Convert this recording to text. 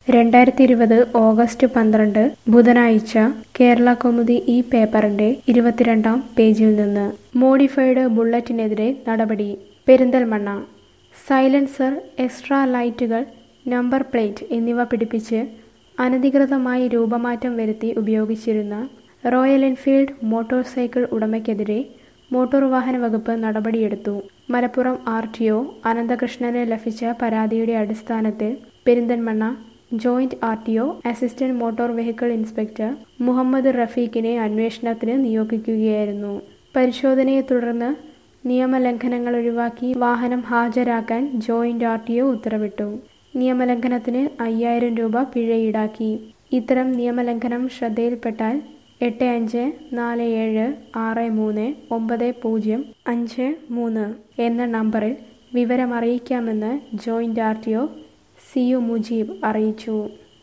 രണ്ടായിരത്തി ഇരുപത് ഓഗസ്റ്റ് പന്ത്രണ്ട് ബുധനാഴ്ച കേരള കൗമുദി ഈ പേപ്പറിന്റെ ഇരുപത്തിരണ്ടാം പേജിൽ നിന്ന് മോഡിഫൈഡ് ബുള്ളറ്റിനെതിരെ നടപടി പെരിന്തൽമണ്ണ സൈലൻസർ എക്സ്ട്രാ ലൈറ്റുകൾ നമ്പർ പ്ലേറ്റ് എന്നിവ പിടിപ്പിച്ച് അനധികൃതമായി രൂപമാറ്റം വരുത്തി ഉപയോഗിച്ചിരുന്ന റോയൽ എൻഫീൽഡ് മോട്ടോർ സൈക്കിൾ ഉടമയ്ക്കെതിരെ മോട്ടോർ വാഹന വകുപ്പ് നടപടിയെടുത്തു മലപ്പുറം ആർ ടി ഒ അനന്തകൃഷ്ണന് ലഭിച്ച പരാതിയുടെ അടിസ്ഥാനത്തിൽ Perinthalmanna joint R T O assistant motor vehicle inspector Muhammad റഫീഖിനെ അന്വേഷണത്തിന് നിയോഗിക്കുകയായിരുന്നു പരിശോധനയെ തുടർന്ന് നിയമലംഘനങ്ങൾ ഒഴിവാക്കി വാഹനം ഹാജരാക്കാൻ ജോയിന്റ് ആർ ടി ഒ ഉത്തരവിട്ടു നിയമലംഘനത്തിന് അയ്യായിരം രൂപ പിഴ ഈടാക്കി ഇത്തരം നിയമലംഘനം ശ്രദ്ധയിൽപ്പെട്ടാൽ എട്ട് അഞ്ച് നാല് ഏഴ് ആറ് മൂന്ന് ഒമ്പത് പൂജ്യം അഞ്ച് മൂന്ന് എന്ന നമ്പറിൽ വിവരമറിയിക്കാമെന്ന് joint R T O C U Mujeeb അറിയിച്ചു